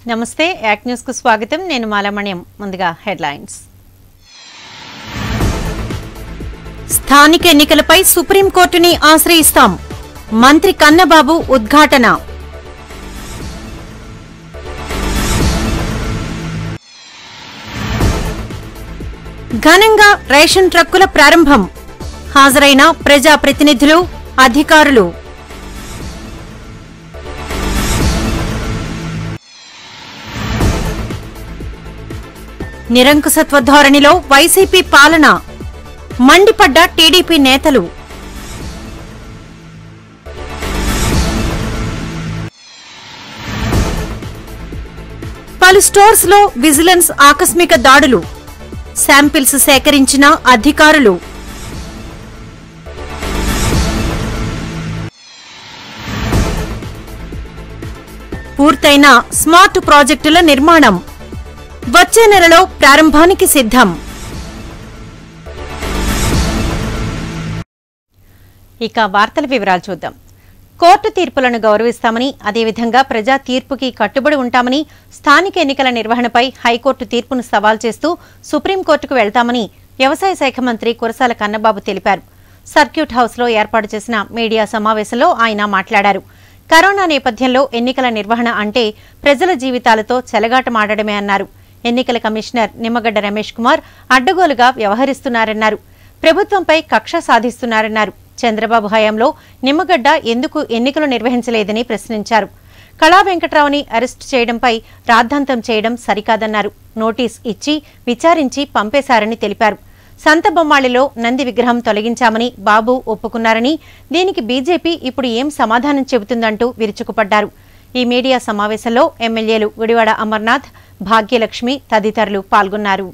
నమస్తే యాక్ న్యూస్ కు స్వాగతం నేను మాలమణ్యం ముందుగా హెడ్లైన్స్ స్థానిక ఎన్నికలపై సుప్రీంకోర్టుని ఆశ్రయిస్తాం మంత్రి కన్నబాబు ఉద్ఘాటన ఘనంగా రేషన్ ట్రక్కుల ప్రారంభం హాజరైన ప్రజాప్రతినిధులు అధికారులు నిరంకుశత్వ ధోరణిలో వైసీపీ పాలన మండిపడ్డ టీడీపీ నేతలు పలు స్టోర్స్ లో విజిలెన్స్ ఆకస్మిక దాడులు శాంపిల్స్ సేకరించిన అధికారులు పూర్తయిన స్మార్ట్ ప్రాజెక్టుల నిర్మాణం వచ్చే నెలలో ప్రారంభానికి సిద్ధం ఇక వార్తల వివరాలు చూద్దాం కోర్టు తీర్పులను గౌరవిస్తామని అదేవిధంగా ప్రజా తీర్పుకి కట్టుబడి ఉంటామని స్థానిక ఎన్నికల నిర్వహణపై హైకోర్టు తీర్పును సవాల్ చేస్తూ సుప్రీంకోర్టుకు వెళ్తామని వ్యవసాయ శాఖ మంత్రి కురసాల కన్నబాబు తెలిపారు సర్క్యూట్ హౌస్లో ఏర్పాటు చేసిన మీడియా సమావేశంలో ఆయన మాట్లాడారు కరోనా నేపథ్యంలో ఎన్నికల నిర్వహణ అంటే ప్రజల జీవితాలతో చెలగాటమాడడమే అన్నారు ఎన్నికల కమిషనర్ నిమ్మగడ్డ రమేష్ కుమార్ అడ్డగోలుగా వ్యవహరిస్తున్నారన్నారు ప్రభుత్వంపై కక్ష సాధిస్తున్నారన్నారు చంద్రబాబు హయాంలో నిమ్మగడ్డ ఎందుకు ఎన్నికలు నిర్వహించలేదని ప్రశ్నించారు కళా వెంకట్రావుని అరెస్టు చేయడంపై రాద్ధాంతం చేయడం సరికాదన్నారు నోటీస్ ఇచ్చి విచారించి పంపేశారని తెలిపారు సంత బొమ్మాళిలో నంది విగ్రహం తొలగించామని బాబు ఒప్పుకున్నారని దీనికి బీజేపీ ఇప్పుడు ఏం సమాధానం చెబుతుందంటూ విరుచుకుపడ్డారు ఈ మీడియా సమావేశంలో ఎమ్మెల్యేలు గుడివాడ అమర్నాథ్ భాగ్యలక్ష్మి తదితరులు పాల్గొన్నారు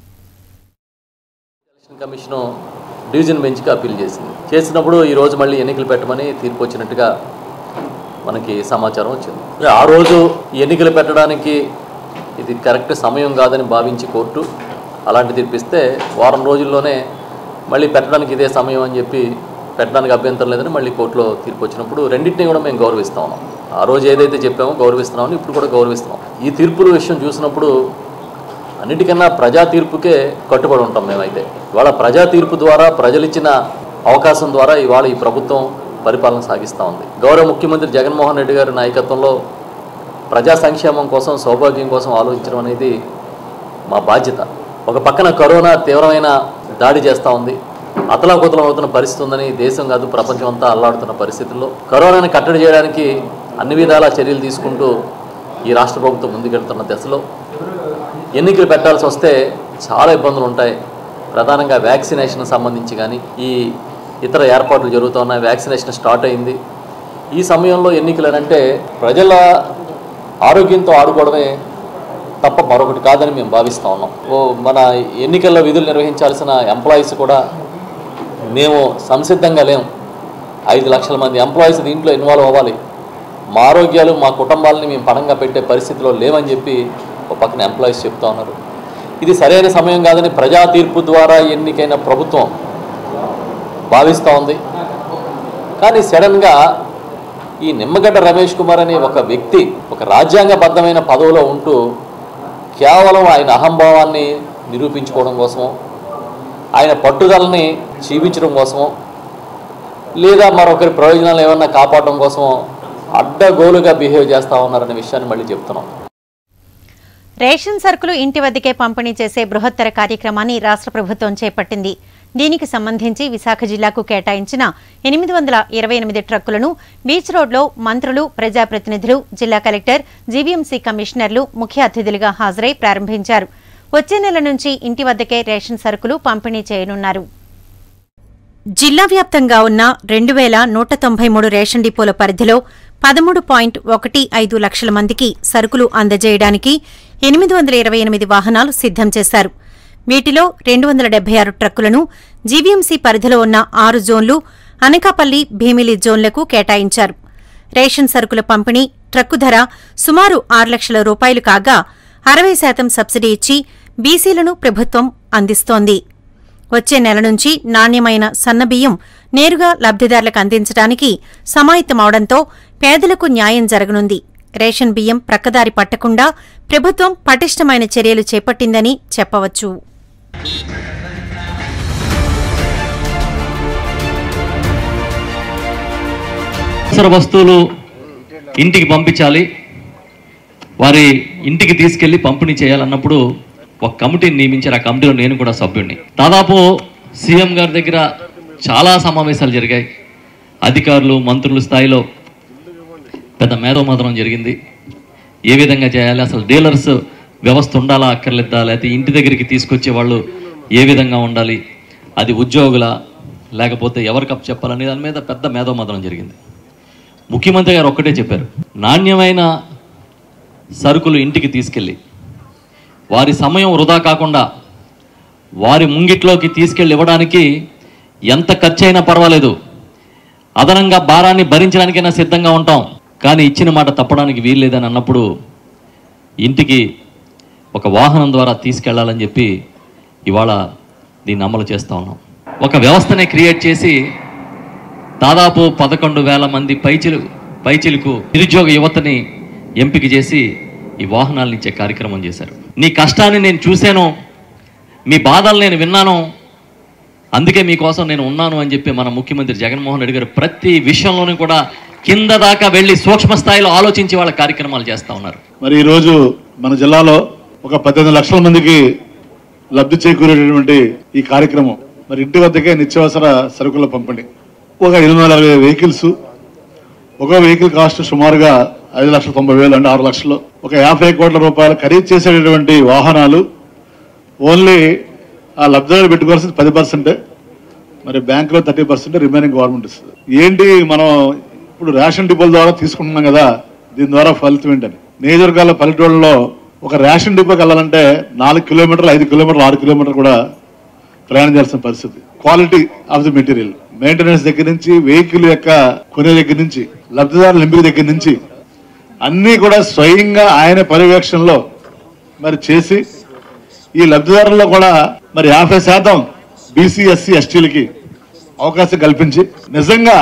ఎలక్షన్ కమిషను డివిజన్ బెంచ్కి అప్పీల్ చేసింది చేసినప్పుడు ఈ రోజు మళ్ళీ ఎన్నికలు పెట్టమని తీర్పు వచ్చినట్టుగా మనకి సమాచారం వచ్చింది ఆ రోజు ఈ ఎన్నికలు పెట్టడానికి ఇది కరెక్ట్ సమయం కాదని భావించి కోర్టు అలాంటి తీర్పిస్తే వారం రోజుల్లోనే మళ్ళీ పెట్టడానికి ఇదే సమయం అని చెప్పి పెట్టడానికి అభ్యంతరం లేదని మళ్ళీ కోర్టులో తీర్పు వచ్చినప్పుడు రెండింటిని కూడా మేము గౌరవిస్తా ఉన్నాం ఆ రోజు ఏదైతే చెప్పామో గౌరవిస్తున్నామని ఇప్పుడు కూడా గౌరవిస్తున్నాం ఈ తీర్పుల విషయం చూసినప్పుడు అన్నిటికన్నా ప్రజా తీర్పుకే కట్టుబడి ఉంటాం మేమైతే ఇవాళ ప్రజా తీర్పు ద్వారా ప్రజలిచ్చిన అవకాశం ద్వారా ఇవాళ ఈ ప్రభుత్వం పరిపాలన సాగిస్తూ ఉంది గౌరవ ముఖ్యమంత్రి జగన్మోహన్ రెడ్డి గారి నాయకత్వంలో ప్రజా సంక్షేమం కోసం సౌభాగ్యం కోసం ఆలోచించడం అనేది మా బాధ్యత ఒక పక్కన కరోనా తీవ్రమైన దాడి చేస్తూ ఉంది అతలాకుతలం అవుతున్న పరిస్థితి ఉందని దేశం కాదు ప్రపంచం అంతా అల్లాడుతున్న పరిస్థితుల్లో కరోనాని కట్టడి చేయడానికి అన్ని విధాల చర్యలు తీసుకుంటూ ఈ రాష్ట్ర ప్రభుత్వం ముందుకెళ్తున్న దశలో ఎన్నికలు పెట్టాల్సి వస్తే చాలా ఇబ్బందులు ఉంటాయి ప్రధానంగా వ్యాక్సినేషన్ సంబంధించి కానీ ఈ ఇతర ఏర్పాట్లు జరుగుతున్నాయి వ్యాక్సినేషన్ స్టార్ట్ అయింది ఈ సమయంలో ఎన్నికలు అని అంటే ప్రజల ఆరోగ్యంతో ఆడుకోవడమే తప్ప మరొకటి కాదని మేము భావిస్తూ ఉన్నాం ఓ మన ఎన్నికల్లో విధులు నిర్వహించాల్సిన ఎంప్లాయీస్ కూడా మేము సంసిద్ధంగా లేం ఐదు లక్షల మంది ఎంప్లాయీస్ దీంట్లో ఇన్వాల్వ్ అవ్వాలి మా ఆరోగ్యాలు మా కుటుంబాలని మేము పణంగా పెట్టే పరిస్థితిలో లేవని చెప్పి ఒక పక్కన ఎంప్లాయీస్ చెప్తా ఉన్నారు ఇది సరైన సమయం కాదని ప్రజా తీర్పు ద్వారా ఎన్నికైన ప్రభుత్వం భావిస్తూ ఉంది కానీ సడన్గా ఈ నిమ్మగడ్డ రమేష్ కుమార్ అనే ఒక వ్యక్తి ఒక రాజ్యాంగబద్ధమైన పదవిలో ఉంటూ కేవలం ఆయన అహంభావాన్ని నిరూపించుకోవడం కోసమో ఆయన పట్టుదలని చూపించడం కోసమో లేదా మరొకరి ప్రయోజనాలు ఏమన్నా కాపాడడం కోసమో అడ్డగోలుగా బిహేవ్ చేస్తూ ఉన్నారనే విషయాన్ని మళ్ళీ చెప్తున్నాం రేషన్ సరుకులు ఇంటి వద్దకే పంపిణీ చేసే బృహత్తర కార్యక్రమాన్ని రాష్ట్ర ప్రభుత్వం చేపట్టింది దీనికి సంబంధించి విశాఖ జిల్లాకు కేటాయించిన ఎనిమిది వందల ఇరవై ఎనిమిది ట్రక్కులను బీచ్ రోడ్లో మంత్రులు ప్రజాప్రతినిధులు జిల్లా కలెక్టర్ జీవీఎంసీ కమిషనర్లు ముఖ్య అతిథులుగా హాజరై ప్రారంభించారు వచ్చే నెల నుంచి ఇంటి వద్దకే రేషన్ సరుకులు పంపిణీ చేయనున్నారు జిల్లా వ్యాప్తంగా ఉన్న రెండు వేల నూట తొంభై మూడు రేషన్ డిపోల పరిధిలో పదమూడు పాయింట్ ఒకటి ఐదు లక్షల మందికి సరుకులు అందజేయడానికి ఎనిమిది వందల ఇరవై ఎనిమిది వాహనాలు సిద్ధం చేశారు వీటిలో రెండు వందల డెబ్బై ఆరు ట్రక్కులను జీవీఎంసీ పరిధిలో ఉన్న ఆరు జోన్లు అనకాపల్లి భీమిలి జోన్లకు కేటాయించారు రేషన్ సరుకుల పంపిణీ ట్రక్కు ధర సుమారు ఆరు లక్షల రూపాయలు కాగా అరవై శాతం సబ్సిడీ ఇచ్చి బీసీలను ప్రభుత్వం అందిస్తోంది వచ్చే నెల నుంచి నాణ్యమైన సన్నబియ్యం నేరుగా లబ్దిదారులకు అందించడానికి సమాయత్తమవడంతో పేదలకు న్యాయం జరగనుంది రేషన్ బియ్యం ప్రక్కదారి పట్టకుండా ప్రభుత్వం పటిష్టమైన చర్యలు చేపట్టిందని చెప్పవచ్చు అవసర వస్తువులు ఇంటికి పంపించాలి వారి ఇంటికి తీసుకెళ్లి పంపిణీ చేయాలన్నప్పుడు ఒక కమిటీని నియమించారు ఆ కమిటీలో నేను కూడా సభ్యుడిని దాదాపు సీఎం గారి దగ్గర చాలా సమావేశాలు జరిగాయి అధికారులు మంత్రుల స్థాయిలో పెద్ద మేధోమథనం జరిగింది ఏ విధంగా చేయాలి అసలు డీలర్స్ వ్యవస్థ ఉండాలా అక్కర్లేదా లేకపోతే ఇంటి దగ్గరికి తీసుకొచ్చే వాళ్ళు ఏ విధంగా ఉండాలి అది ఉద్యోగుల లేకపోతే ఎవరికి చెప్పాలనే దాని మీద పెద్ద మేధోమథనం జరిగింది ముఖ్యమంత్రి గారు ఒక్కటే చెప్పారు నాణ్యమైన సరుకులు ఇంటికి తీసుకెళ్ళి వారి సమయం వృధా కాకుండా వారి ముంగిట్లోకి తీసుకెళ్ళి ఇవ్వడానికి ఎంత ఖర్చు అయినా పర్వాలేదు అదనంగా భారాన్ని భరించడానికైనా సిద్ధంగా ఉంటాం కానీ ఇచ్చిన మాట తప్పడానికి వీల్లేదని అన్నప్పుడు ఇంటికి ఒక వాహనం ద్వారా తీసుకెళ్లాలని చెప్పి ఇవాళ దీన్ని అమలు చేస్తూ ఉన్నాం ఒక వ్యవస్థనే క్రియేట్ చేసి దాదాపు పదకొండు వేల మంది పైచిలు పైచిలుకు నిరుద్యోగ యువతని ఎంపిక చేసి ఈ వాహనాలను ఇచ్చే కార్యక్రమం చేశారు నీ కష్టాన్ని నేను చూశాను మీ బాధలు నేను విన్నాను అందుకే మీకోసం నేను ఉన్నాను అని చెప్పి మన ముఖ్యమంత్రి జగన్మోహన్ రెడ్డి గారు ప్రతి విషయంలోనూ కూడా కింద దాకా వెళ్ళి సూక్ష్మ స్థాయిలో ఆలోచించి వాళ్ళ కార్యక్రమాలు చేస్తూ ఉన్నారు మరి ఈరోజు మన జిల్లాలో ఒక పద్దెనిమిది లక్షల మందికి లబ్ధి చేకూరేటటువంటి ఈ కార్యక్రమం మరి ఇంటి వద్దకే నిత్యావసర సరుకుల పంపిణీ ఒక ఎనిమిది వందల అరవై వెహికల్స్ ఒక వెహికల్ కాస్ట్ సుమారుగా ఐదు లక్షల తొంభై వేలు అంటే ఆరు లక్షలు ఒక యాభై కోట్ల రూపాయలు ఖరీదు చేసేటటువంటి వాహనాలు ఓన్లీ ఆ లబ్ధిదారులు పెట్టుకోవాల్సింది పది పర్సెంటే మరి బ్యాంకులో థర్టీ పర్సెంట్ రిమైనింగ్ గవర్నమెంట్ ఇస్తుంది ఏంటి మనం ఇప్పుడు రేషన్ డిపోల ద్వారా తీసుకుంటున్నాం కదా దీని ద్వారా ఫలితం ఏంటని నియోజకవర్గాల పల్లెటూళ్ళలో ఒక రేషన్ డిపోకి వెళ్ళాలంటే నాలుగు కిలోమీటర్లు ఐదు కిలోమీటర్లు ఆరు కిలోమీటర్లు కూడా ప్రయాణం చేయాల్సిన పరిస్థితి quality of the material maintenance దగ్గర నుంచి వెహికల్ యొక్క కొనే దగ్గర నుంచి లబ్ధిదారుల ఎంపిక దగ్గర నుంచి అన్నీ కూడా స్వయంగా ఆయన పర్యవేక్షణలో మరి చేసి ఈ లబ్ధిదారుల్లో కూడా మరి యాభై శాతం బీసీ ఎస్సీ ఎస్టీలకి అవకాశం కల్పించి నిజంగా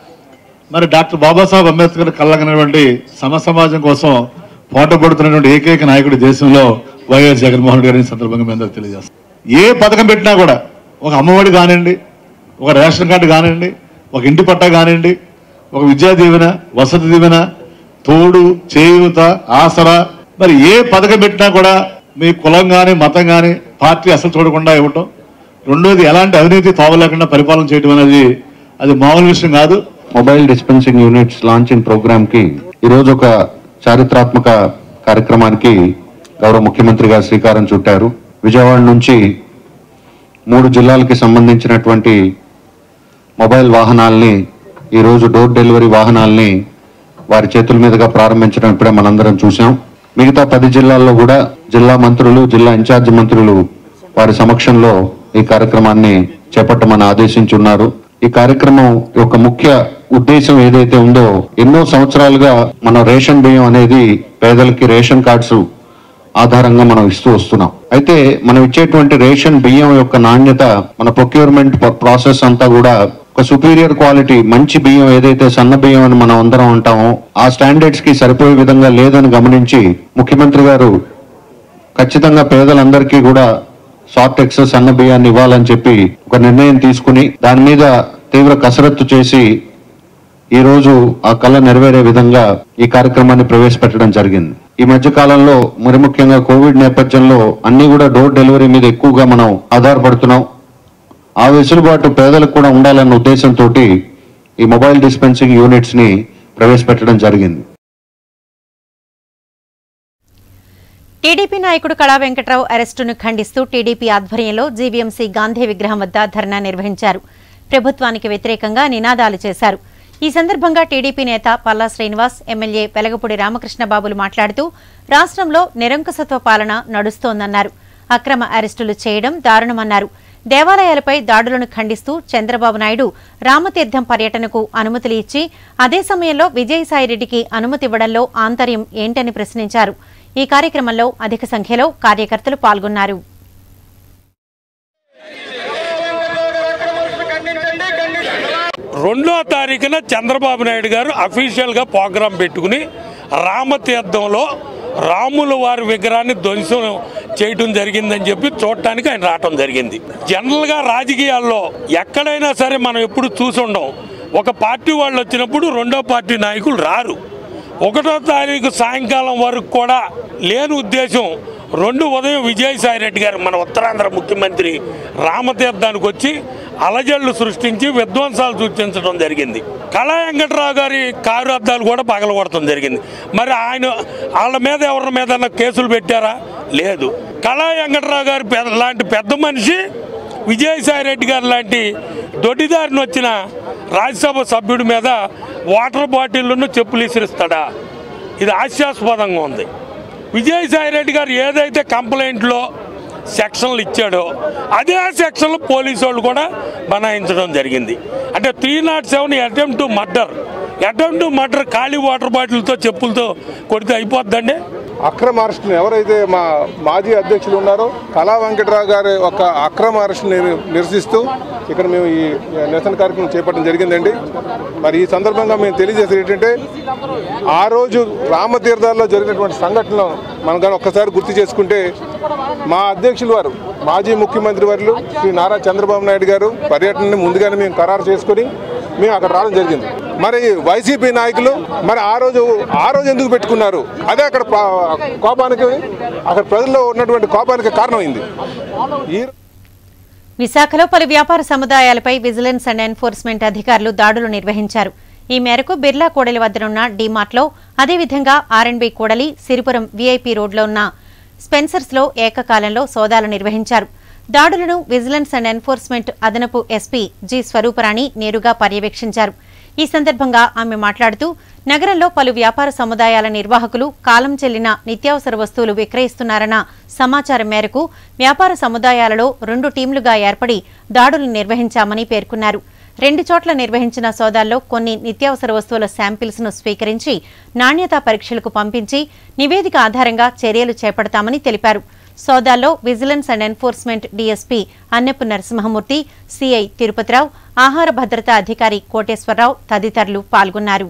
మరి డాక్టర్ బాబాసాహెబ్ అంబేద్కర్ కళ్ళగనటువంటి సమ సమాజం కోసం పోటపడుతున్నటువంటి ఏకైక నాయకుడు దేశంలో వైఎస్ జగన్మోహన్ రెడ్డి గారిని ఈ సందర్భంగా మేము అందరికీ తెలియజేస్తాం ఏ పథకం పెట్టినా కూడా ఒక అమ్మఒడి కానివ్వండి ఒక రేషన్ కార్డు కానివ్వండి ఒక ఇంటి పట్టా కానివ్వండి ఒక విద్యా దీవెన వసతి దీవెన తోడు చేయూత ఆసరా మరి ఏ పథకం పెట్టినా కూడా మీ కులం కానీ మతం కానీ పార్టీ అసలు చూడకుండా ఇవ్వటం రెండోది ఎలాంటి అవినీతి తావలేకుండా పరిపాలన చేయడం అనేది అది మామూలు విషయం కాదు mobile dispensing units launching program కి ఈరోజు ఒక చారిత్రాత్మక కార్యక్రమానికి గౌరవ ముఖ్యమంత్రి గారు శ్రీకారం చుట్టారు విజయవాడ నుంచి మూడు జిల్లాలకి సంబంధించినటువంటి మొబైల్ వాహనాల్ని ఈరోజు డోర్ డెలివరీ వాహనాల్ని వారి చేతుల మీదుగా ప్రారంభించడం ఇప్పుడే మనందరం చూసాం మిగతా పది జిల్లాల్లో కూడా జిల్లా మంత్రులు జిల్లా ఇన్ఛార్జి మంత్రులు వారి సమక్షంలో ఈ కార్యక్రమాన్ని చేపట్టమని ఆదేశించున్నారు ఈ కార్యక్రమం యొక్క ముఖ్య ఉద్దేశం ఏదైతే ఉందో ఎన్నో సంవత్సరాలుగా మన రేషన్ బియ్యం అనేది పేదలకి రేషన్ కార్డ్స్ ఆధారంగా మనం ఇస్తూ వస్తున్నాం అయితే మనం ఇచ్చేటువంటి రేషన్ బియ్యం యొక్క నాణ్యత మన ప్రొక్యూర్మెంట్ ప్రాసెస్ అంతా కూడా ఒక సుపీరియర్ క్వాలిటీ మంచి బియ్యం ఏదైతే సన్న బియ్యం అని మనం అందరం అంటామో ఆ స్టాండర్డ్స్ కి సరిపోయే విధంగా లేదని గమనించి ముఖ్యమంత్రి గారు ఖచ్చితంగా పేదలందరికీ కూడా సాఫ్ట్ ఎక్సెస్ అన్న బియ్యాన్ని ఇవ్వాలని చెప్పి ఒక నిర్ణయం తీసుకుని దాని మీద తీవ్ర కసరత్తు చేసి ఈ రోజు ఆ కళ నెరవేరే విధంగా ఈ కార్యక్రమాన్ని ప్రవేశపెట్టడం జరిగింది ఈ మధ్య కాలంలో మరి ముఖ్యంగా కోవిడ్ నేపథ్యంలో అన్ని కూడా డోర్ డెలివరీ మీద ఎక్కువగా మనం ఆధారపడుతున్నాం ఆ వెసులుబాటు పేదలకు కూడా ఉండాలన్న ఉద్దేశంతో ఈ మొబైల్ డిస్పెన్సింగ్ యూనిట్స్ ని ప్రవేశపెట్టడం జరిగింది టీడీపీ నాయకుడు కళా వెంకట్రావు అరెస్టును ఖండిస్తూ టీడీపీ ఆధ్వర్యంలో జీవీఎంసీ గాంధీ విగ్రహం వద్ద ధర్నా నిర్వహించారు ప్రభుత్వానికి వ్యతిరేకంగా నినాదాలు చేశారు ఈ సందర్భంగా టీడీపీ నేత పల్లా శ్రీనివాస్ ఎమ్మెల్యే వెలగపూడి రామకృష్ణబాబులు మాట్లాడుతూ రాష్ట్రంలో నిరంకుశత్వ పాలన నడుస్తోందన్నారు అక్రమ అరెస్టులు చేయడం దారుణమన్నారు దేవాలయాలపై దాడులను ఖండిస్తూ చంద్రబాబు నాయుడు రామతీర్థం పర్యటనకు అనుమతులు ఇచ్చి అదే సమయంలో విజయసాయిరెడ్డికి అనుమతి ఇవ్వడంలో ఆంతర్యం ఏంటని ప్రశ్నించారు ఈ కార్యక్రమంలో అధిక సంఖ్యలో కార్యకర్తలు పాల్గొన్నారు రెండో తారీఖున చంద్రబాబు నాయుడు గారు అఫీషియల్గా ప్రోగ్రాం పెట్టుకుని రామతీర్థంలో రాముల వారి విగ్రహాన్ని ధ్వంసం చేయటం జరిగిందని చెప్పి చూడటానికి ఆయన రావటం జరిగింది జనరల్గా రాజకీయాల్లో ఎక్కడైనా సరే మనం ఎప్పుడు చూసి ఉండం ఒక పార్టీ వాళ్ళు వచ్చినప్పుడు రెండో పార్టీ నాయకులు రారు ఒకటో తారీఖు సాయంకాలం వరకు కూడా లేని ఉద్దేశం రెండు ఉదయం విజయసాయి రెడ్డి గారు మన ఉత్తరాంధ్ర ముఖ్యమంత్రి రామతీర్థానికి వచ్చి అలజడులు సృష్టించి విధ్వంసాలు సృష్టించడం జరిగింది కళా వెంకట్రావు గారి కారు అద్దాలు కూడా పగలగొడటం జరిగింది మరి ఆయన వాళ్ళ మీద ఎవరి మీద కేసులు పెట్టారా లేదు కళా వెంకట్రావు గారి పెద్ద లాంటి పెద్ద మనిషి విజయసాయి రెడ్డి గారు లాంటి దొడ్డిదారిని వచ్చిన రాజ్యసభ సభ్యుడి మీద వాటర్ బాటిళ్లను చెప్పులు ఇసిరిస్తాడా ఇది హాస్యాస్పదంగా ఉంది విజయసాయి రెడ్డి గారు ఏదైతే కంప్లైంట్లో సెక్షన్లు ఇచ్చాడో అదే సెక్షన్లు పోలీసు వాళ్ళు కూడా బనాయించడం జరిగింది అంటే three not seven attempt to murder attempt to murder ఖాళీ వాటర్ బాటిల్తో చెప్పులతో కొడితే అయిపోద్దండి అక్రమ అరెస్ట్ని ఎవరైతే మా మాజీ అధ్యక్షులు ఉన్నారో కళా వెంకటరావు గారి ఒక అక్రమ అరెస్ట్ని నిరసిస్తూ ఇక్కడ మేము ఈ నిరసన కార్యక్రమం చేపట్టడం జరిగిందండి మరి ఈ సందర్భంగా మేము తెలియజేసేది ఏంటంటే ఆ రోజు రామతీర్థాల్లో జరిగినటువంటి సంఘటనలు మనం కానీ ఒక్కసారి గుర్తు చేసుకుంటే మా అధ్యక్షులు వారు మాజీ ముఖ్యమంత్రి వర్యులు శ్రీ నారా చంద్రబాబు నాయుడు గారు పర్యటనని ముందుగానే మేము ఖరారు చేసుకొని మేము అక్కడ రావడం జరిగింది మరి వైసీపీ నాయకులు మరి ఆ రోజు ఆ రోజు ఎందుకు పెట్టుకున్నారు అదే అక్కడ పా- కోపానికి అక్కడ ప్రజల్లో ఉన్నటువంటి కోపానికి కారణమైంది ఈ విశాఖలో పలు వ్యాపార సముదాయాలపై విజిలెన్స్ అండ్ ఎన్ఫోర్స్మెంట్ అధికారులు దాడులు నిర్వహించారు ఈ మేరకు బిర్లా కూడలి వద్దనున్న డీమార్ట్లో అదేవిధంగా ఆర్ఎండ్బి కూడలి సిరిపురం వీఐపీ రోడ్లో ఉన్న స్పెన్సర్స్లో ఏకకాలంలో సోదాలు నిర్వహించారు దాడులను విజిలెన్స్ అండ్ ఎన్ఫోర్స్మెంట్ అదనపు ఎస్పీ జి స్వరూపరాణి నేరుగా పర్యవేక్షించారు ఈ సందర్భంగా ఆమె మాట్లాడుతూ నగరంలో పలు వ్యాపార సముదాయాల నిర్వాహకులు కాలం చెల్లిన నిత్యావసర వస్తువులు విక్రయిస్తున్నారన్న సమాచారం మేరకు వ్యాపార సముదాయాలలో రెండు టీంలుగా ఏర్పడి దాడులు నిర్వహించామని పేర్కొన్నారు రెండు చోట్ల నిర్వహించిన సోదాల్లో కొన్ని నిత్యావసర వస్తువుల శాంపిల్స్ ను స్వీకరించి నాణ్యతా పరీక్షలకు పంపించి నివేదిక ఆధారంగా చర్యలు చేపడతామని తెలిపారు సోదాల్లో vigilance and enforcement DSP Anneppu Narasimhamurthy CI Tirupatirao ఆహార భద్రతా అధికారి కోటేశ్వరరావు తదితరులు పాల్గొన్నారు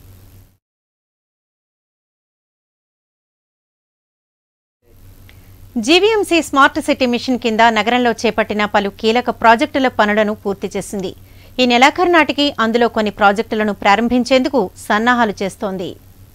జీవీఎంసీ స్మార్ట్ సిటీ మిషన్ కింద నగరంలో చేపట్టిన పలు కీలక ప్రాజెక్టుల పనులను పూర్తి చేసింది ఈ నెలాఖరు నాటికి అందులో కొన్ని ప్రాజెక్టులను ప్రారంభించేందుకు సన్నాహాలు చేస్తోంది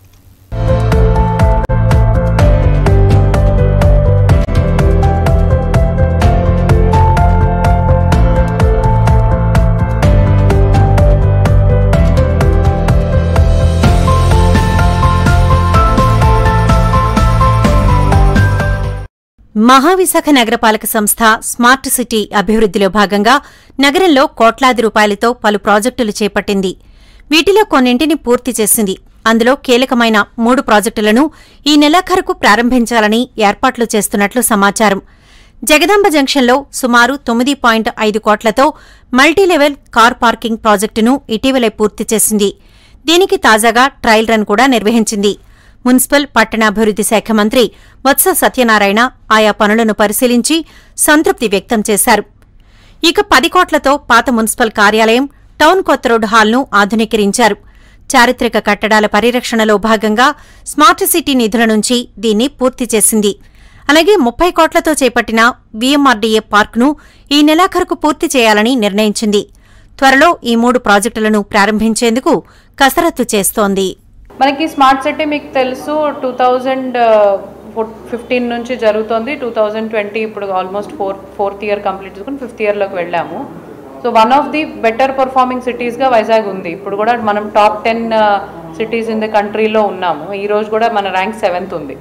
మహావిశాఖ నగరపాలక సంస్థ స్మార్ట్ సిటీ అభివృద్ధిలో భాగంగా నగరంలో కోట్లాది రూపాయలతో పలు ప్రాజెక్టులు చేపట్టింది వీటిలో కొన్నింటిని పూర్తి చేసింది అందులో కీలకమైన మూడు ప్రాజెక్టులను ఈ నెలాఖరుకు ప్రారంభించాలని ఏర్పాట్లు చేస్తున్నట్లు సమాచారం జగదాంబ జంక్షన్లో సుమారు తొమ్మిది పాయింట్ ఐదు కోట్లతో మల్టీలెవెల్ కార్ పార్కింగ్ ప్రాజెక్టును ఇటీవలే పూర్తి చేసింది దీనికి తాజాగా ట్రయల్ రన్ కూడా నిర్వహించింది మున్సిపల్ పట్టణాభివృద్ది శాఖ మంత్రి వత్స సత్యనారాయణ ఆయా పనులను పరిశీలించి సంతృప్తి వ్యక్తం చేశారు ఇక పది కోట్లతో పాత మున్సిపల్ కార్యాలయం టౌన్ కొత్త రోడ్ హాల్ను ఆధునీకరించారు చారిత్రక కట్టడాల పరిరక్షణలో భాగంగా స్మార్ట్ సిటీ నిధుల నుంచి దీన్ని పూర్తి చేసింది అలాగే ముప్పై కోట్లతో చేపట్టిన వీఎంఆర్డీఏ పార్క్ను ఈ నెలాఖరుకు పూర్తి చేయాలని నిర్ణయించింది త్వరలో ఈ మూడు ప్రాజెక్టులను ప్రారంభించేందుకు కసరత్తు చేస్తోంది మనకి స్మార్ట్ సిటీ మీకు తెలుసు టూ థౌజండ్ ఫిఫ్టీన్ నుంచి జరుగుతోంది టూ థౌజండ్ ట్వంటీ ఇప్పుడు almost four fourth year complete చేసుకుని ఫిఫ్త్ ఇయర్లోకి వెళ్ళాము so one of the better performing సిటీస్గా వైజాగ్ ఉంది ఇప్పుడు కూడా మనం top ten cities in the కంట్రీలో ఉన్నాము ఈ రోజు కూడా మన ర్యాంక్ సెవెంత్ ఉంది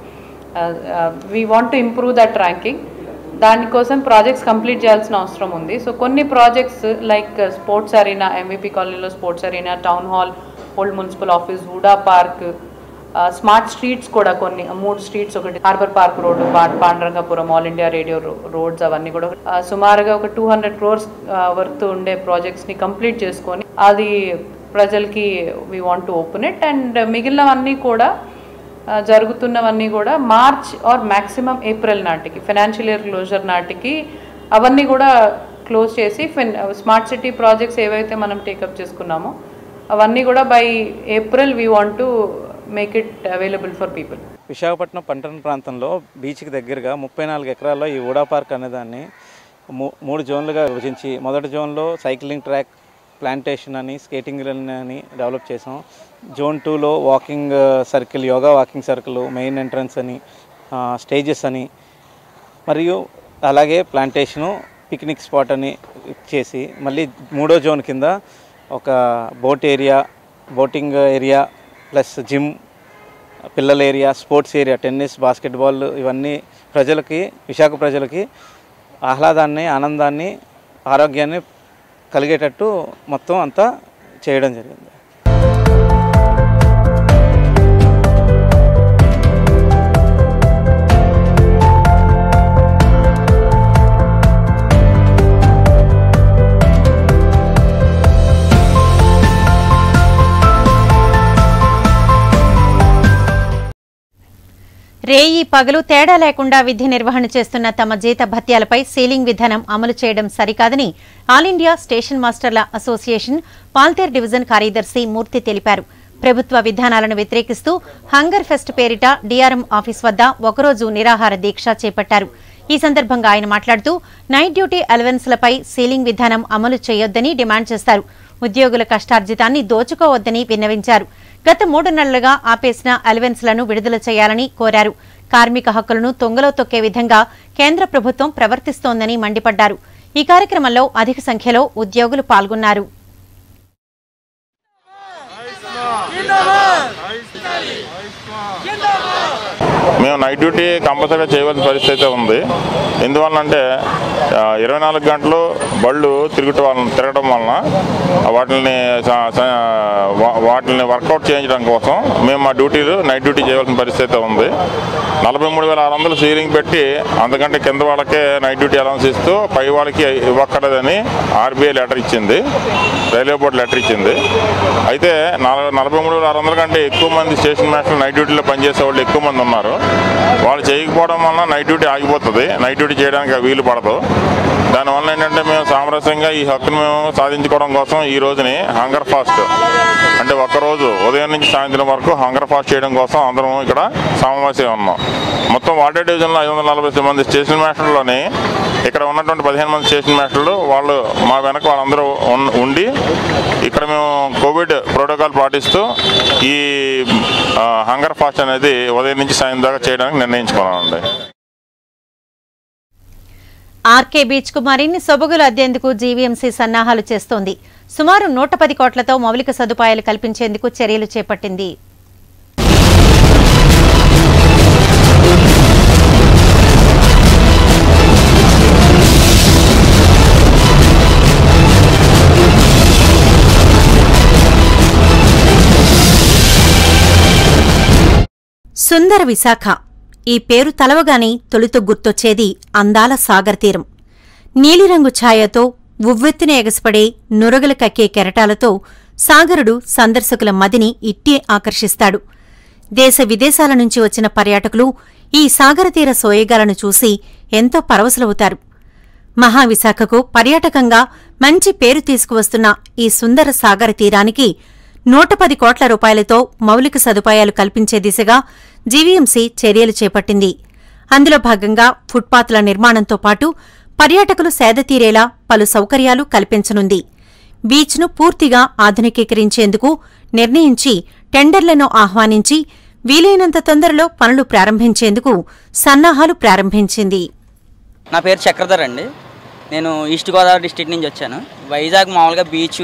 we want to improve that ranking దానికోసం ప్రాజెక్ట్స్ కంప్లీట్ చేయాల్సిన అవసరం ఉంది సో కొన్ని projects like sports arena MVP కాలనీలో sports arena town hall old municipal office Hooda park smart streets కూడా కొన్ని మూడు స్ట్రీట్స్ ఒకటి harbour park road Pandurangapuram all India radio roads అవన్నీ కూడా ఆ, సుమారుగా ఒక టూ హండ్రెడ్ క్రోర్స్ వర్త్ ఉండే ప్రాజెక్ట్స్ని కంప్లీట్ చేసుకొని అది ప్రజలకి we want to open it and మిగిలినవన్నీ కూడా ఆ, జరుగుతున్నవన్నీ కూడా మార్చ్ ఆర్ మ్యాక్సిమం ఏప్రిల్ నాటికి ఫైనాన్షియల్ ఇయర్ క్లోజర్ నాటికి అవన్నీ కూడా క్లోజ్ చేసి ఫిన్ స్మార్ట్ సిటీ ప్రాజెక్ట్స్ ఏవైతే మనం టేకప్ చేసుకున్నామో అవన్నీ కూడా by April we want to make it available for people. Visakhapatnam పట్టణ ప్రాంతంలో బీచ్కి దగ్గరగా ముప్పై నాలుగు ఎకరాల్లో ఈ ఊడా పార్క్ అనేదాన్ని మూ- మూడు జోన్లుగా విభజించి మొదటి జోన్లో సైక్లింగ్ ట్రాక్ ప్లాంటేషన్ అని స్కేటింగ్ అని డెవలప్ చేసాం జోన్ టూలో walking circle yoga walking circle main entrance అని స్టేజెస్ అని మరియు అలాగే ప్లాంటేషను పిక్నిక్ స్పాట్ అని చేసి మళ్ళీ మూడో జోన్ కింద ఒక boat area boating area plus gym పిల్లల area sports area tennis basketball ఇవన్నీ ప్రజలకి విశాఖ ప్రజలకి ఆహ్లాదాన్ని ఆనందాన్ని ఆరోగ్యాన్ని కలిగేటట్టు మొత్తం అంతా చేయడం జరిగింది రేయి పగలు తేడా లేకుండా విధి నిర్వహణ చేస్తున్న తమ జీత భత్యాలపై సీలింగ్ విధానం అమలు చేయడం సరికాదని ఆల్ ఇండియా స్టేషన్ మాస్టర్ల అసోసియేషన్ పాల్తేర్ డివిజన్ కార్యదర్శి మూర్తి తెలిపారు ప్రభుత్వ విధానాలను వ్యతిరేకిస్తూ హంగర్ ఫెస్ట్ పేరిట డీఆర్ఎం ఆఫీస్ వద్ద ఒకరోజు నిరాహార దీక్ష చేపట్టారు ఈ సందర్భంగా ఆయన మాట్లాడుతూ నైట్ డ్యూటీ అలవెన్స్లపై సీలింగ్ విధానం అమలు చేయొద్దని డిమాండ్ చేశారు ఉద్యోగుల కష్టార్జితాన్ని దోచుకోవద్దని విన్నవించారు గత మూడు నెలలుగా ఆపేసిన అలవెన్స్లను విడుదల చేయాలని కోరారు కార్మిక హక్కులను తొంగలో తొక్కే విధంగా కేంద్ర ప్రభుత్వం ప్రవర్తిస్తోందని మండిపడ్డారు ఈ కార్యక్రమంలో అధిక సంఖ్యలో ఉద్యోగులు పాల్గొన్నారు మేము నైట్ డ్యూటీ కంపల్సరీగా చేయవలసిన పరిస్థితి అయితే ఉంది ఎందువలనంటే ఆ, ఇరవై నాలుగు గంటలు బళ్ళు తిరుగుట వలన తిరగడం వలన వాటిని స- స- వా- వాటిని వర్కౌట్ చేయించడం కోసం మేము మా డ్యూటీలు నైట్ డ్యూటీ చేయవలసిన పరిస్థితి అయితే ఉంది నలభై మూడు వేల ఆరు వందలు సీలింగ్ పెట్టి అంతకంటే కింద వాళ్ళకే నైట్ డ్యూటీ అలౌన్స్ ఇస్తూ పై వాళ్ళకి ఇవ్వక్కర్లేదని ఆర్బీఐ లెటర్ ఇచ్చింది రైల్వే బోర్డు లెటర్ ఇచ్చింది అయితే నలభై నలభై మూడు వేల ఆరు వందల కంటే ఎక్కువ మంది స్టేషన్ మాస్టర్లు నైట్ డ్యూటీలో పనిచేసే వాళ్ళు ఎక్కువ మంది ఉన్నారు వాళ్ళు చేయకపోవడం వలన నైట్ డ్యూటీ ఆగిపోతుంది నైట్ డ్యూటీ చేయడానికి వీలు పడదు దానివల్ల ఏంటంటే మేము సామరస్యంగా ఈ హక్కును మేము సాధించుకోవడం కోసం ఈ రోజుని హంగర్ ఫాస్ట్ అంటే ఒక్కరోజు ఉదయం నుంచి సాయంత్రం వరకు హంగర్ ఫాస్ట్ చేయడం కోసం అందరం ఇక్కడ సమావేశం ఉన్నాం మొత్తం వాటర్ డివిజన్లో ఐదు వందల నలభై మంది స్టేషన్ మాస్టర్లోని ఇక్కడ ఉన్నటువంటి పదిహేను మంది స్టేషన్ మాస్టర్లు వాళ్ళు మా వెనక వాళ్ళందరూ ఉన్- ఉండి ఇక్కడ మేము కోవిడ్ ప్రోటోకాల్ పాటిస్తూ ఈ ఆ, హంగర్ ఫాస్ట్ అనేది ఉదయం నుంచి సాయంత్రం దాకా చేయడానికి నిర్ణయించుకున్నామండి ఆర్కే బీచ్ కు మరిన్ని సొబగులు అద్దేందుకు జీవీఎంసీ సన్నాహాలు చేస్తోంది సుమారు నూట పది కోట్లతో మౌలిక సదుపాయాలు కల్పించేందుకు చర్యలు చేపట్టింది సుందర విశాఖ ఈ పేరు తలవగానే తొలుత గుర్తొచ్చేది అందాల సాగర్ తీరం నీలిరంగు ఛాయతో ఉవ్వెత్తున ఎగసిపడే నురగలు కక్కే కెరటాలతో సాగరుడు సందర్శకుల మదిని ఇట్టే ఆకర్షిస్తాడు దేశ విదేశాల నుంచి వచ్చిన పర్యాటకులు ఈ సాగర తీర సోయగాలను చూసి ఎంతో పరవశులవుతారు మహావిశాఖకు పర్యాటకంగా మంచి పేరు తీసుకువస్తున్న ఈ సుందర సాగర తీరానికి నూట పది కోట్ల రూపాయలతో మౌలిక సదుపాయాలు కల్పించే దిశగా జీవీఎంసీ చర్యలు చేపట్టింది అందులో భాగంగా ఫుట్పాత్ల నిర్మాణంతో పాటు పర్యాటకులు సేదతీరేలా పలు సౌకర్యాలు కల్పించనుంది బీచ్ను పూర్తిగా ఆధునికీకరించేందుకు నిర్ణయించి టెండర్లను ఆహ్వానించి వీలైనంత తొందరలో పనులు ప్రారంభించేందుకు సన్నాహాలు ప్రారంభించింది నా పేరు చక్రధర్ అండి నేను ఈస్ట్ గోదావరి డిస్ట్రిక్ట్ నుంచి వచ్చాను వైజాగ్ మామూలుగా బీచ్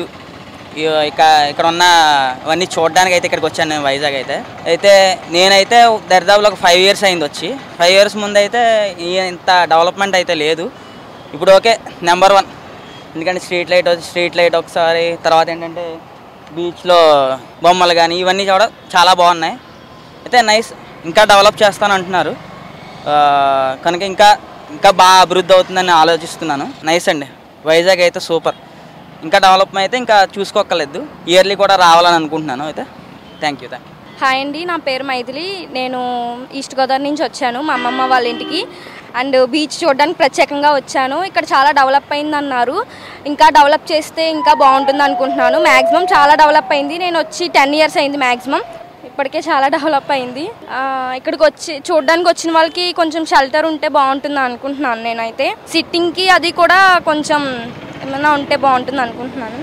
ఇ- ఇక ఇక్కడ ఉన్న అవన్నీ చూడడానికి అయితే ఇక్కడికి వచ్చాను నేను వైజాగ్ అయితే అయితే నేనైతే దరిదాపులో ఒక ఫైవ్ ఇయర్స్ అయింది వచ్చి ఫైవ్ ఇయర్స్ ముందు అయితే ఈ ఇంత డెవలప్మెంట్ అయితే లేదు ఇప్పుడు ఓకే నెంబర్ వన్ ఎందుకంటే స్ట్రీట్ లైట్ వచ్చి స్ట్రీట్ లైట్ ఒకసారి తర్వాత ఏంటంటే బీచ్లో బొమ్మలు కానీ ఇవన్నీ చూడ చాలా బాగున్నాయి అయితే నైస్ ఇంకా డెవలప్ చేస్తాను అంటున్నారు ఆ, కనుక ఇంకా ఇంకా బాగా అభివృద్ధి అవుతుందని ఆలోచిస్తున్నాను నైస్ అండి వైజాగ్ అయితే సూపర్ ఇంకా డెవలప్మెంట్ అయితే ఇంకా చూసుకోక్కర్లేదు ఇయర్లీ కూడా రావాలని అనుకుంటున్నాను అయితే thank you thank you hi అండి నా పేరు మైథిలి నేను ఈస్ట్ గోదావరి నుంచి వచ్చాను మా అమ్మమ్మ వాళ్ళ ఇంటికి అండ్ బీచ్ చూడడానికి ప్రత్యేకంగా వచ్చాను ఇక్కడ చాలా డెవలప్ అయింది అన్నారు ఇంకా డెవలప్ చేస్తే ఇంకా బాగుంటుంది అనుకుంటున్నాను మ్యాక్సిమం చాలా డెవలప్ అయింది నేను వచ్చి టెన్ ఇయర్స్ అయింది మ్యాక్సిమం ఇప్పటికే చాలా డెవలప్ అయింది ఆ, ఇక్కడికి వచ్చి చూడడానికి వచ్చిన వాళ్ళకి కొంచెం షెల్టర్ ఉంటే బాగుంటుంది అనుకుంటున్నాను నేనైతే సిట్టింగ్కి అది కూడా కొంచెం ఏమైనా ఉంటే బాగుంటుంది అనుకుంటున్నాను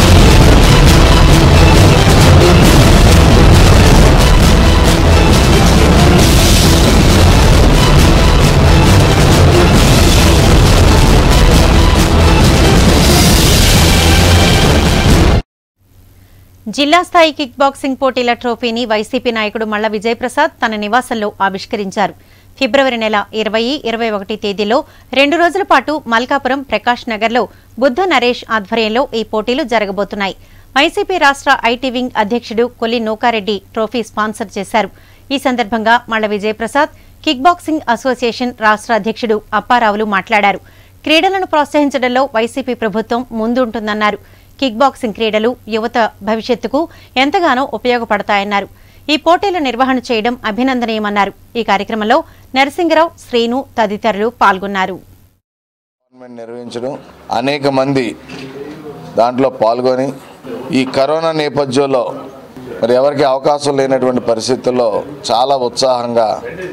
జిల్లా స్థాయి కిక్ బాక్సింగ్ పోటీల ట్రోఫీని వైసీపీ నాయకుడు మల్ల విజయప్రసాద్ తన నివాసంలో ఆవిష్కరించారు ఫిబ్రవరి నెల ఇరవై ఇరవై ఒకటి తేదీలో రెండు రోజుల పాటు మల్కాపురం ప్రకాష్ నగర్లో బుద్ధ నరేష్ ఆధ్వర్యంలో ఈ పోటీలు జరగబోతున్నాయి వైసీపీ రాష్ట్ర ఐటీ వింగ్ అధ్యక్షుడు కొల్లి నూకారెడ్డి ట్రోఫీ స్పాన్సర్ చేశారు ఈ సందర్భంగా మల్ల విజయప్రసాద్ కిక్ బాక్సింగ్ అసోసియేషన్ రాష్ట్ర అధ్యక్షుడు అప్పారావులు మాట్లాడారు క్రీడలను ప్రోత్సహించడంలో వైసీపీ ప్రభుత్వం ముందుంటుందన్నారు కిక్ బాక్సింగ్ క్రీడలు యువత భవిష్యత్తుకు ఎంతగానో ఉపయోగపడతాయన్నారు ఈ పోటీల నిర్వహణ చేయడం అభినందనీయమన్నారు ఈ కార్యక్రమంలో నరసింగరావు శ్రీను తదితరులు పాల్గొన్నారు టోర్నమెంట్ నిర్వహించడం అనేక మంది దాంట్లో పాల్గొని ఈ కరోనా నేపథ్యంలో మరి ఎవరికి అవకాశం లేనటువంటి పరిస్థితుల్లో చాలా ఉత్సాహంగా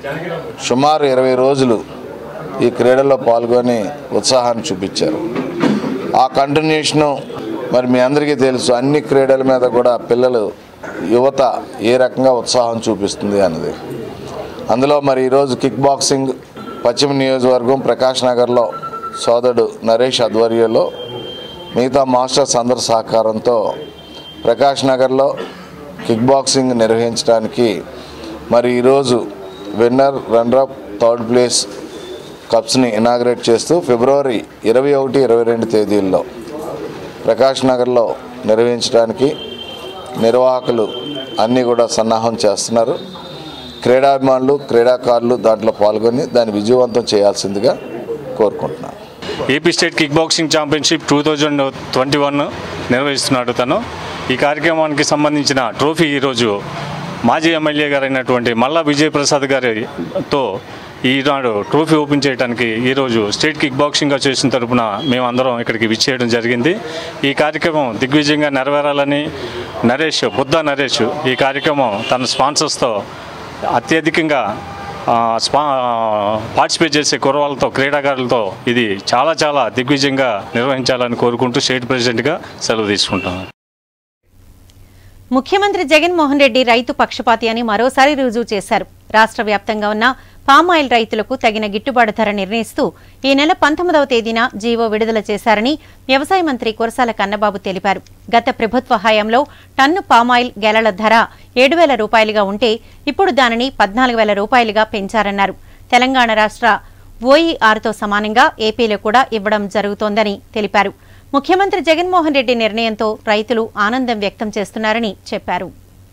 సుమారు ఇరవై రోజులు ఈ క్రీడల్లో పాల్గొని ఉత్సాహాన్ని చూపించారు ఆ కంటిన్యూషను మరి మీ అందరికీ తెలుసు అన్ని క్రీడల మీద కూడా పిల్లలు యువత ఏ రకంగా ఉత్సాహం చూపిస్తుంది అన్నది అందులో మరి ఈరోజు కిక్ బాక్సింగ్ పశ్చిమ నియోజకవర్గం ప్రకాష్ నగర్లో సోదరుడు నరేష్ ఆధ్వర్యంలో మిగతా మాస్టర్స్ అందరి సహకారంతో ప్రకాష్ నగర్లో కిక్ బాక్సింగ్ నిర్వహించడానికి మరి ఈరోజు విన్నర్ రన్నరప్ థర్డ్ ప్లేస్ కప్స్ని ఇనాగ్రేట్ చేస్తూ ఫిబ్రవరి ఇరవై ఒకటి ఇరవై రెండు తేదీల్లో ప్రకాష్ నగర్లో నిర్వహించడానికి నిర్వాహకులు అన్నీ కూడా సన్నాహం చేస్తున్నారు క్రీడాభిమానులు క్రీడాకారులు దాంట్లో పాల్గొని దాన్ని విజయవంతం చేయాల్సిందిగా కోరుకుంటున్నాను AP state kick boxing championship two thousand twenty one నిర్వహిస్తున్నాడు తను ఈ కార్యక్రమానికి సంబంధించిన ట్రోఫీ ఈరోజు మాజీ ఎమ్మెల్యే గారైనటువంటి మల్లా విజయప్రసాద్ గారితో ఈనాడు ట్రోఫీ ఓపెన్ చేయడానికి ఈరోజు స్టేట్ కిక్ బాక్సింగ్ అసోసియేషన్ తరపున మేమందరం ఇక్కడికి విచ్చేయడం జరిగింది ఈ కార్యక్రమం దిగ్విజయంగా నెరవేరాలని నరేష్ బుద్ధ నరేష్ ఈ కార్యక్రమం తన స్పాన్సర్స్తో అత్యధికంగా ఆ, స్పా పార్టిసిపేట్ చేసే కుర్రవాళ్ళతో క్రీడాకారులతో ఇది చాలా చాలా దిగ్విజయంగా నిర్వహించాలని కోరుకుంటూ స్టేట్ ప్రెసిడెంట్గా సెలవు తీసుకుంటాను ముఖ్యమంత్రి జగన్మోహన్ రెడ్డి రైతు పక్షపాతి అని మరోసారి రుజువు చేశారు రాష్ట్ర వ్యాప్తంగా ఉన్న పామాయిల్ రైతులకు తగిన గిట్టుబాటు ధర నిర్ణయిస్తూ ఈ నెల పంతొమ్మిదవ తేదీన జీవో విడుదల చేశారని వ్యవసాయ మంత్రి కురసాల కన్నబాబు తెలిపారు గత ప్రభుత్వ హయాంలో టన్ను పామాయిల్ గెలల ధర ఏడు వేల రూపాయలుగా ఉంటే ఇప్పుడు దానిని పద్నాలుగు వేల రూపాయలుగా పెంచారన్నారు తెలంగాణ రాష్ట్ర ఓఈఆర్తో సమానంగా ఏపీలో కూడా ఇవ్వడం జరుగుతోందని తెలిపారు ముఖ్యమంత్రి జగన్మోహన్ రెడ్డి నిర్ణయంతో రైతులు ఆనందం వ్యక్తం చేస్తున్నారని చెప్పారు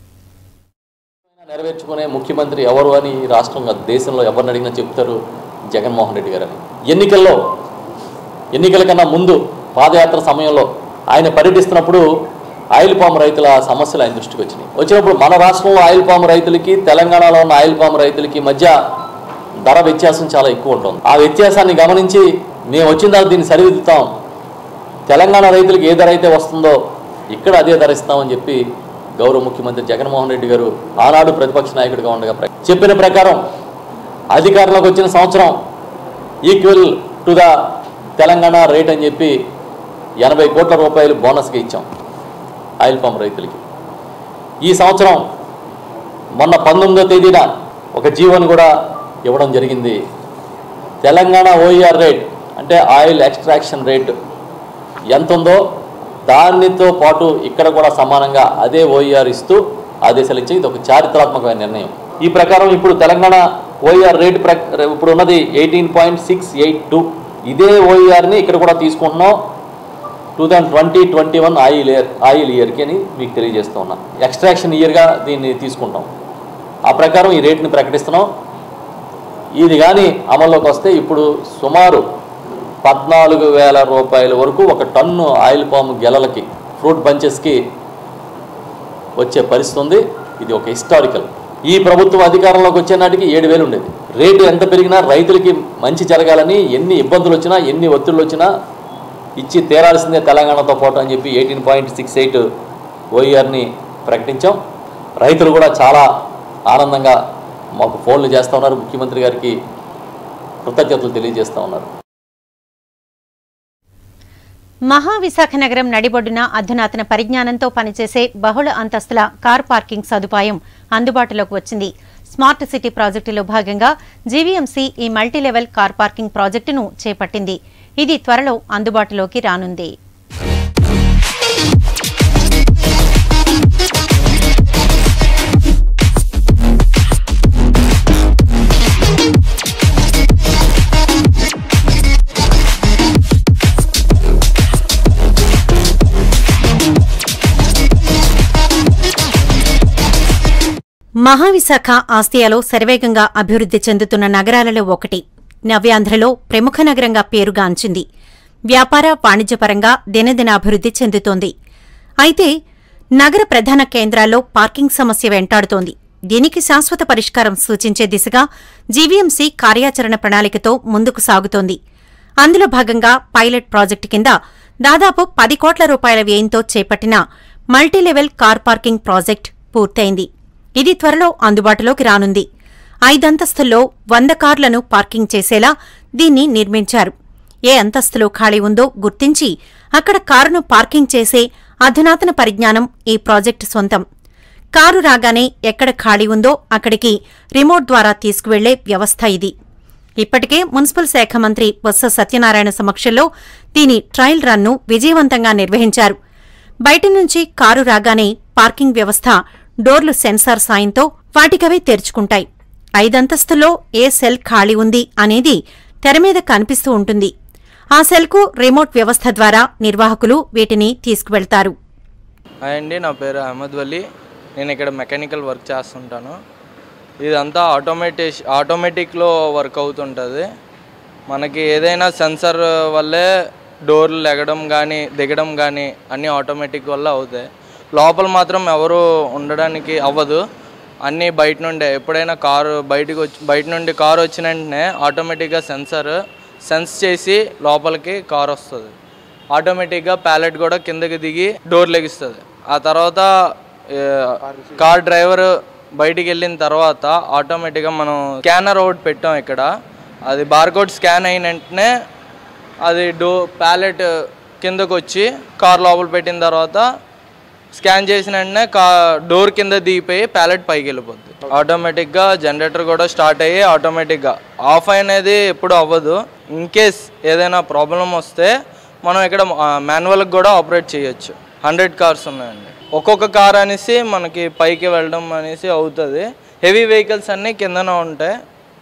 నెరవేర్చుకునే ముఖ్యమంత్రి ఎవరు అని ఈ రాష్ట్రం కాదు, దేశంలో ఎవరిని అడిగినా చెప్తారు జగన్మోహన్ రెడ్డి గారని ఎన్నికల్లో ఎన్నికల కన్నా ముందు పాదయాత్ర సమయంలో ఆయన పర్యటిస్తున్నప్పుడు ఆయిల్ పామ్ రైతుల సమస్యలు ఆయన దృష్టికి వచ్చినాయి వచ్చినప్పుడు మన రాష్ట్రంలో ఆయిల్ పామ్ రైతులకి తెలంగాణలో ఉన్న ఆయిల్ పామ్ రైతులకి మధ్య ధర వ్యత్యాసం చాలా ఎక్కువ ఉంటుంది ఆ వ్యత్యాసాన్ని గమనించి మేము వచ్చిన తర్వాత దీన్ని సరిదిద్దుతాం తెలంగాణ రైతులకు ఏ ధర అయితే వస్తుందో ఇక్కడ అదే ధర ఇస్తామని చెప్పి గౌరవ ముఖ్యమంత్రి జగన్మోహన్ రెడ్డి గారు ఆనాడు ప్రతిపక్ష నాయకుడిగా ఉండగా ప్ర- చెప్పిన ప్రకారం అధికారంలోకి వచ్చిన సంవత్సరం equal to the Telangana rate అని చెప్పి ఎనభై కోట్ల రూపాయలు బోనస్గా ఇచ్చాం ఆయిల్ పంప్ రైతులకి ఈ సంవత్సరం మొన్న పంతొమ్మిదో తేదీన ఒక జీవోని కూడా ఇవ్వడం జరిగింది తెలంగాణ ఓఈఆర్ రేట్ అంటే ఆయిల్ ఎక్స్ట్రాక్షన్ రేట్ ఎంత ఉందో దానితో పాటు ఇక్కడ కూడా సమానంగా అదే ఓఈఆర్ ఇస్తూ ఆదేశాలు ఇచ్చి ఇది ఒక చారిత్రాత్మకమైన నిర్ణయం ఈ ప్రకారం ఇప్పుడు తెలంగాణ ఓఈఆర్ రేట్ ప్ర ఇప్పుడు ఉన్నది eighteen point six eight two ఇదే ఓఈఆర్ని ఇక్కడ కూడా తీసుకుంటున్నాం two thousand twenty twenty one oil year oil ఇయర్కి అని మీకు తెలియజేస్తూ ఉన్నా ఎక్స్ట్రాక్షన్ ఇయర్గా దీన్ని తీసుకుంటాం ఆ ప్రకారం ఈ రేట్ని ప్రకటిస్తున్నాం ఇది కానీ అమల్లోకి వస్తే ఇప్పుడు సుమారు పద్నాలుగు వేల రూపాయల వరకు ఒక టన్ను ఆయిల్ పామ్ గెలలకి ఫ్రూట్ బంచెస్కి వచ్చే పరిస్థితి ఉంది ఇది ఒక హిస్టారికల్ ఈ ప్రభుత్వం అధికారంలోకి వచ్చే నాటికి ఏడు వేలు ఉండేది రేటు ఎంత పెరిగినా రైతులకి మంచి జరగాలని ఎన్ని ఇబ్బందులు వచ్చినా ఎన్ని ఒత్తిళ్ళు వచ్చినా ఇచ్చి తీరాల్సిందే తెలంగాణతో పాటు అని చెప్పి ఎయిటీన్ పాయింట్ సిక్స్ ఎయిట్ ఓఈఆర్ని ప్రకటించాం రైతులు కూడా చాలా ఆనందంగా మాకు ఫోన్లు చేస్తూ ఉన్నారు ముఖ్యమంత్రి గారికి కృతజ్ఞతలు తెలియజేస్తూ ఉన్నారు మహావిశాఖ నగరం నడిబొడ్డున అధునాతన పరిజ్ఞానంతో పనిచేసే బహుళ అంతస్తుల కార్ పార్కింగ్ సదుపాయం అందుబాటులోకి వచ్చింది స్మార్ట్ సిటీ ప్రాజెక్టులో భాగంగా జీవీఎంసీ ఈ మల్టీలెవెల్ కార్ పార్కింగ్ ప్రాజెక్టును చేపట్టింది ఇది త్వరలో అందుబాటులోకి రానుంది మహావిశాఖ ఆసియాలో శరవేగంగా అభివృద్ధి చెందుతున్న నగరాలలో ఒకటి నవ్యాంధ్రలో ప్రముఖ నగరంగా పేరుగాంచింది వ్యాపార వాణిజ్యపరంగా దినదిన అభివృద్ధి చెందుతోంది అయితే నగర ప్రధాన కేంద్రాల్లో పార్కింగ్ సమస్య వెంటాడుతోంది దీనికి శాశ్వత పరిష్కారం సూచించే దిశగా జీవీఎంసీ కార్యాచరణ ప్రణాళికతో ముందుకు సాగుతోంది అందులో భాగంగా పైలట్ ప్రాజెక్టు కింద దాదాపు పది కోట్ల రూపాయల వ్యయంతో చేపట్టిన మల్టీలెవెల్ కార్ పార్కింగ్ ప్రాజెక్ట్ పూర్తయింది ఇది త్వరలో అందుబాటులోకి రానుంది ఐదంతస్తుల్లో వంద కార్లను పార్కింగ్ చేసేలా దీన్ని నిర్మించారు ఏ అంతస్తులో ఖాళీ ఉందో గుర్తించి అక్కడ కారును పార్కింగ్ చేసే అధునాతన పరిజ్ఞానం ఈ ప్రాజెక్టు సొంతం కారు రాగానే ఎక్కడ ఖాళీ ఉందో అక్కడికి రిమోట్ ద్వారా తీసుకువెళ్లే వ్యవస్థ ఇది ఇప్పటికే మున్సిపల్ శాఖ మంత్రి బొత్స సత్యనారాయణ సమక్షంలో దీని ట్రయల్ రన్ను విజయవంతంగా నిర్వహించారు బయట నుంచి కారు రాగానే పార్కింగ్ వ్యవస్థ డోర్లు సెన్సార్ సాయంతో వాటికవే తెరుచుకుంటాయి ఐదంతస్తుల్లో ఏ సెల్ ఖాళీ ఉంది అనేది తెరమీద కనిపిస్తూ ఉంటుంది ఆ సెల్కు రిమోట్ వ్యవస్థ ద్వారా నిర్వాహకులు వీటిని తీసుకువెళ్తారు హాయ్ అండి నా పేరు అహ్మద్ వలీ నేను ఇక్కడ మెకానికల్ వర్క్ చేస్తుంటాను ఇదంతా ఆటోమేటిక్ ఆటోమేటిక్లో వర్క్ అవుతుంటుంది మనకి ఏదైనా సెన్సర్ వల్లే డోర్లు లెగడం కానీ దిగడం కానీ అన్నీ ఆటోమేటిక్ వల్ల అవుతాయి లోపల మాత్రం ఎవరు ఉండడానికి అవ్వదు అన్నీ బయట నుండే ఎప్పుడైనా కారు బయటకు వచ్చి బయట నుండి కారు వచ్చిన వెంటనే ఆటోమేటిక్గా సెన్సర్ సెన్స్ చేసి లోపలికి కారు వస్తుంది ఆటోమేటిక్గా ప్యాలెట్ కూడా కిందకి దిగి డోర్ లెగిస్తుంది ఆ తర్వాత ఏ, కార్ డ్రైవర్ బయటికి వెళ్ళిన తర్వాత ఆటోమేటిక్గా మనం స్కానర్ ఒకటి పెట్టాం ఇక్కడ అది బార్కోడ్ స్కాన్ అయిన వెంటనే అది డో ప్యాలెట్ కిందకు వచ్చి కార్ లోపల పెట్టిన తర్వాత స్కాన్ చేసిన వెంటనే కా డోర్ కింద దిగిపోయి ప్యాలెట్ పైకి వెళ్ళిపోద్ది ఆటోమేటిక్గా జనరేటర్ కూడా స్టార్ట్ అయ్యి ఆటోమేటిక్గా ఆఫ్ అనేది ఎప్పుడు అవ్వదు ఇన్ కేస్ ఏదైనా ప్రాబ్లం వస్తే మనం ఇక్కడ మాన్యువల్కి కూడా ఆపరేట్ చేయొచ్చు హండ్రెడ్ కార్స్ ఉన్నాయండి ఒక్కొక్క కార్ అనేసి మనకి పైకి వెళ్ళడం అనేసి అవుతుంది హెవీ వెహికల్స్ అన్నీ కిందన ఉంటాయి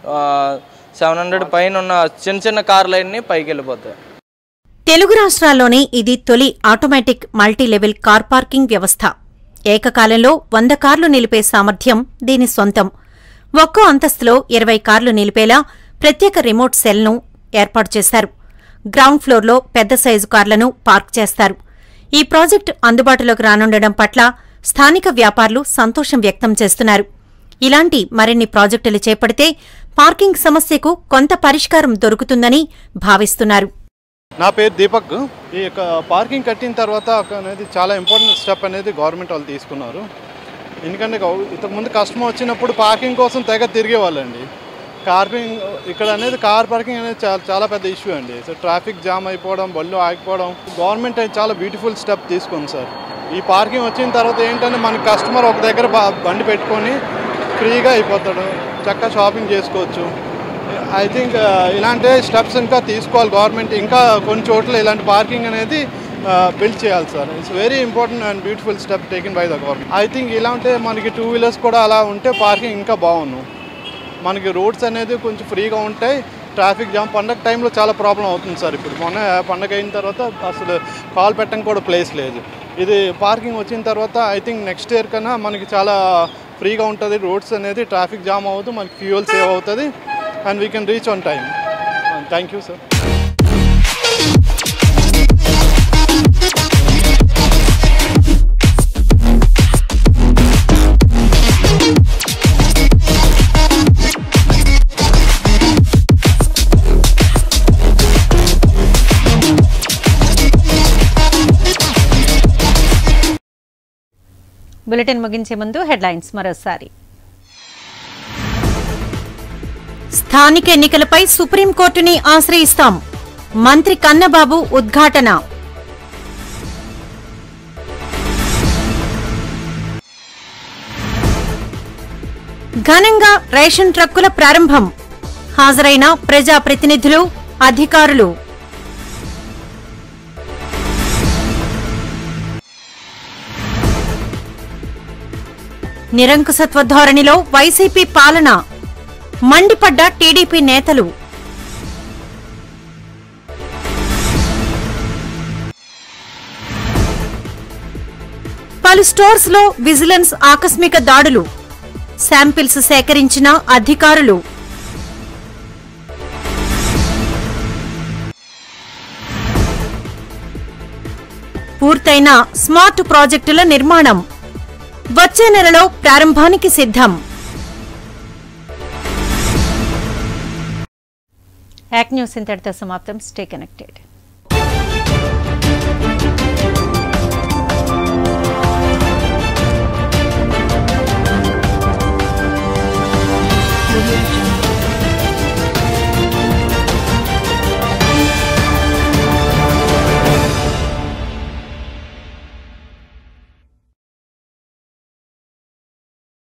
సెవెన్ హండ్రెడ్ పైన ఉన్న చిన్న చిన్న కార్లన్నీ పైకి వెళ్ళిపోతాయి తెలుగు రాష్ట్రాల్లోనే ఇది తొలి ఆటోమేటిక్ మల్టీలెవెల్ కార్ పార్కింగ్ వ్యవస్థ ఏకకాలంలో వంద కార్లు నిలిపే సామర్థ్యం దీని సొంతం ఒక్కో అంతస్తులో ఇరవై కార్లు నిలిపేలా ప్రత్యేక రిమోట్ సెల్ను ఏర్పాటు చేశారు గ్రౌండ్ ఫ్లోర్లో పెద్ద సైజు కార్లను పార్క్ చేస్తారు ఈ ప్రాజెక్టు అందుబాటులోకి రానుండడం పట్ల స్థానిక వ్యాపారులు సంతోషం వ్యక్తం చేస్తున్నారు ఇలాంటి మరిన్ని ప్రాజెక్టులు చేపడితే పార్కింగ్ సమస్యకు కొంత పరిష్కారం దొరుకుతుందని భావిస్తున్నారు నా పేరు దీపక్ ఈ యొక్క పార్కింగ్ కట్టిన తర్వాత ఒక అనేది చాలా ఇంపార్టెంట్ స్టెప్ అనేది గవర్నమెంట్ వాళ్ళు తీసుకున్నారు ఎందుకంటే గౌ- ఇంతకుముందు కస్టమర్ వచ్చినప్పుడు పార్కింగ్ కోసం తెగ తిరిగేవాళ్ళండి కార్పింగ్ ఇక్కడ అనేది కార్ పార్కింగ్ అనేది చాలా చాలా పెద్ద ఇష్యూ అండి సో ట్రాఫిక్ జామ్ అయిపోవడం బళ్ళు ఆగిపోవడం గవర్నమెంట్ అయితే చాలా బ్యూటిఫుల్ స్టెప్ తీసుకుంది సార్ ఈ పార్కింగ్ వచ్చిన తర్వాత ఏంటంటే మన కస్టమర్ ఒక దగ్గర బ- బండి పెట్టుకొని ఫ్రీగా అయిపోతాడు చక్కగా షాపింగ్ చేసుకోవచ్చు ఐ థింక్ ఇలాంటి స్టెప్స్ ఇంకా తీసుకోవాలి గవర్నమెంట్ ఇంకా కొన్ని చోట్ల ఇలాంటి పార్కింగ్ అనేది బిల్డ్ చేయాలి sir it's very important and beautiful step taken by the government I think ఇలా ఉంటే మనకి టూ వీలర్స్ కూడా అలా ఉంటే పార్కింగ్ ఇంకా బాగుండు మనకి రోడ్స్ అనేది కొంచెం ఫ్రీగా ఉంటాయి ట్రాఫిక్ జామ్ పండగ టైంలో చాలా ప్రాబ్లం అవుతుంది సార్ ఇప్పుడు మొన్న పండగ అయిన తర్వాత అసలు కాల్ పెట్టడం కూడా ప్లేస్ లేదు ఇది పార్కింగ్ వచ్చిన తర్వాత ఐ థింక్ నెక్స్ట్ ఇయర్ కన్నా మనకి చాలా ఫ్రీగా ఉంటుంది రోడ్స్ అనేది ట్రాఫిక్ జామ్ అవ్వదు మనకి ఫ్యూయల్ సేవ్ అవుతుంది and we can reach on time thank you sir bulletin ముగించే ముందు హెడ్లైన్స్ మరోసారి స్థానిక ఎన్నికలపై సుప్రీంకోర్టుని ఆశ్రయిస్తాం మంత్రి కన్నబాబు ఉద్ఘాటన ఘనంగా రేషన్ ట్రక్కుల ప్రారంభం హాజరైన ప్రజాప్రతినిధులు అధికారులు నిరంకుశత్వ ధోరణిలో వైసీపీ పాలన మండిపడ్డ టీడీపీ నేతలు పలు స్టోర్స్ లో విజిలెన్స్ ఆకస్మిక దాడులు శాంపిల్స్ సేకరించిన అధికారులు పూర్తయిన స్మార్ట్ ప్రాజెక్టుల నిర్మాణం వచ్చే నెలలో ప్రారంభానికి సిద్ధం యాక్ న్యూస్ ఇంతటితో సమాప్తం స్టే కనెక్టెడ్ audio